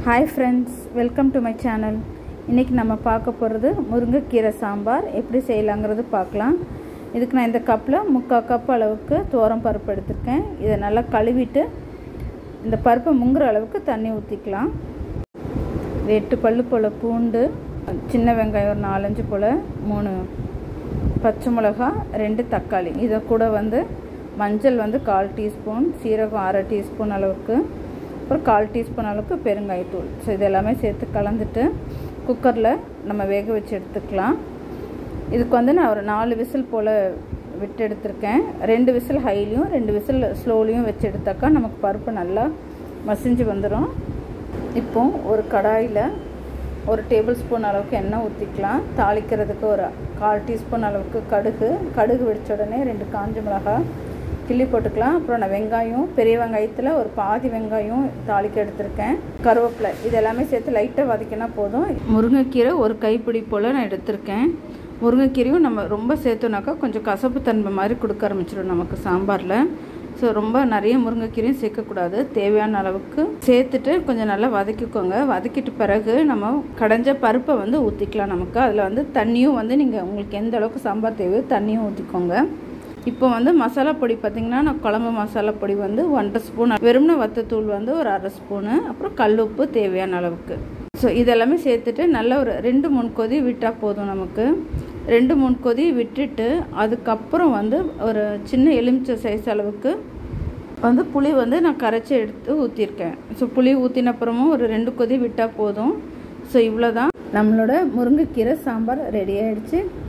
hi friends welcome to my channel இன்றைக்கி நம்ம பார்க்க போகிறது முருங்கைக்கீரை சாம்பார் எப்படி செய்யலாங்கிறது பார்க்கலாம் இதுக்கு நான் இந்த கப்பில் முக்கால் கப் அளவுக்கு துவரம் பருப்பு எடுத்திருக்கேன் இதை நல்லா கழுவிட்டு இந்த பருப்பை முங்குற அளவுக்கு தண்ணி ஊற்றிக்கலாம் எட்டு பல்லு போல் பூண்டு சின்ன வெங்காயம் ஒரு நாலஞ்சு போல் மூணு பச்சை மிளகா ரெண்டு தக்காளி இதை கூட வந்து மஞ்சள் வந்து கால் டீஸ்பூன் சீரகம் அரை டீஸ்பூன் அளவுக்கு அப்புறம் கால் டீஸ்பூன் அளவுக்கு பெருங்காயத்தூள் ஸோ இது எல்லாமே சேர்த்து கலந்துட்டு குக்கரில் நம்ம வேக வச்சு எடுத்துக்கலாம் இதுக்கு வந்து நான் ஒரு நாலு விசில் போல் விட்டு எடுத்திருக்கேன் ரெண்டு விசில் ஹைலையும் ரெண்டு விசில் ஸ்லோலையும் வச்சு எடுத்தாக்கா நமக்கு பருப்பு நல்லா மசிஞ்சு வந்துடும் இப்போ ஒரு கடாயில் ஒரு டேபிள் ஸ்பூன் அளவுக்கு எண்ணெய் ஊற்றிக்கலாம் தாளிக்கிறதுக்கு ஒரு கால் டீஸ்பூன் அளவுக்கு கடுகு கடுகு வெடிச்ச உடனே ரெண்டு காஞ்ச மிளகாய் கிள்ளி போட்டுக்கலாம் அப்புறம் நான் வெங்காயம் பெரிய வெங்காயத்தில் ஒரு பாதி வெங்காயம் தாளிக்க எடுத்திருக்கேன் கருவேப்பிலை இது எல்லாமே சேர்த்து லைட்டாக வதக்கினா போதும் முருங்கைக்கீரை ஒரு கைப்பிடி போல் நான் எடுத்திருக்கேன் முருங்கைக்கீரையும் நம்ம ரொம்ப சேர்த்தோனாக்கா கொஞ்சம் கசப்பு தன்மை மாதிரி கொடுக்க ஆரம்பிச்சிடும் நமக்கு சாம்பாரில் ஸோ ரொம்ப நிறைய முருங்கைக்கீரையும் சேர்க்கக்கூடாது தேவையான அளவுக்கு சேர்த்துட்டு கொஞ்சம் நல்லா வதக்கிக்கோங்க வதக்கிட்டு பிறகு நம்ம கடைஞ்ச பருப்பை வந்து ஊற்றிக்கலாம் நமக்கு அதில் வந்து தண்ணியும் வந்து நீங்கள் உங்களுக்கு எந்த அளவுக்கு சாம்பார் தேவையோ தண்ணியும் ஊற்றிக்கோங்க இப்போ வந்து மசாலா பொடி பார்த்திங்கன்னா நான் குழம்பு மசாலா பொடி வந்து ஒன்றரை ஸ்பூன் வெறும்ன வத்தத்தூள் வந்து ஒரு அரை ஸ்பூனு அப்புறம் கல் உப்பு தேவையான அளவுக்கு ஸோ இதெல்லாமே சேர்த்துட்டு நல்ல ஒரு ரெண்டு மூணு கொதி விட்டால் போதும் நமக்கு ரெண்டு மூணு கொதி விட்டுட்டு அதுக்கப்புறம் வந்து ஒரு சின்ன எலுமிச்சை சைஸ் அளவுக்கு வந்து புளி வந்து நான் கரைச்சி எடுத்து ஊற்றிருக்கேன் ஸோ புளி ஊற்றின அப்புறமும் ஒரு ரெண்டு கொதி விட்டால் போதும் ஸோ இவ்வளோ தான் நம்மளோட முருங்கைக்கீரை சாம்பார் ரெடி ஆகிடுச்சு